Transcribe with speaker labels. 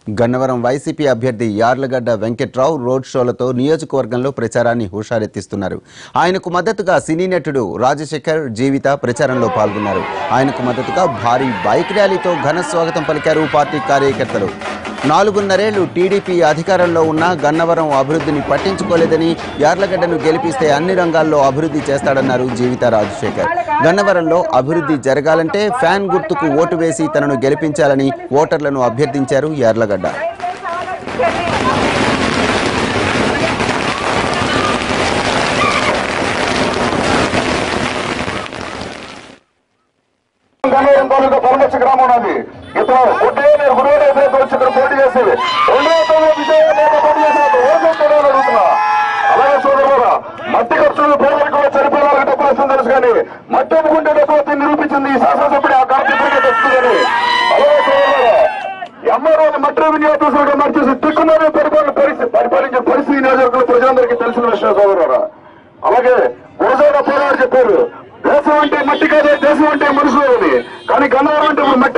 Speaker 1: Gannavaram YCP అభ్యర్థి Yarlagadda Venkatrao road షోలతో నియోజకవర్గంలో ప్రచారాన్ని హుషారెత్తిస్తున్నారు ఆయనకు మద్దతుగా సినీ నటుడు రాజశేఖర్ జీవిత ప్రచారంలో పాల్గొన్నారు ఆయనకు మద్దతుగా భారీ బైక్ ర్యాలీతో ఘన స్వాగతం పలికారు పార్టీ కార్యకర్తలు నాలుగున్నరేళ్లు టీడీపీ అధికారంలో ఉన్న గన్నవరం అభివృద్ధిని పట్టించుకోలేదని యార్లగడ్డను గెలిపిస్తే అన్ని రంగాల్లో అభివృద్ధి చేస్తాడన్నారు జీవిత రాజశేఖర్ గన్నవరంలో అభివృద్ధి జరగాలంటే ఫ్యాన్ గుర్తుకు ఓటు వేసి తనను గెలిపించాలని ఓటర్లను అభ్యర్థించారు యార్లగడ్డ
Speaker 2: గన్నవరం తాలూకా పరమచ్చ గ్రామం ఉన్నది ఇతను గుడ్డే నేను గుడివాడ ఎదురైతే వచ్చి ఇక్కడ పోటీ చేసి రెండో తరగతి విజయవంతంగా పోటీ చేసినట్టు ఓట్లు చూడాలని అడుగుతున్నా అలాగే సోదరులారా మట్టి ఖర్చులు పేదరికంలో చనిపోయిన వాళ్ళకి డబ్బులు వస్తుంది తెలుసు కానీ మట్టి అమ్ముకుంటే డబ్బులు వస్తుంది నిరూపించింది ఈ శాసనసభ్యుడు ఆ కార్డు ఇప్పటికే తెచ్చుకుందని అలాగే సోదరులారా ఎంఆర్ఓ మట్టి రెవెన్యూ ఆఫీసర్గా మార్చేసి తిక్కున్నదే పరిపాలన పరిస్థితి పరిపాలించే పరిస్థితి ఈ నియోజకవర్గంలో ప్రజలందరికీ తెలిసిన విషయం సోదరులారా అలాగే గురజాడ పోరాడు చెప్పారు దేశం అంటే మట్టి కాదే దేశం అంటే మనుషులు అని కానీ గన్నవరం అంటే ఇప్పుడు మట్టి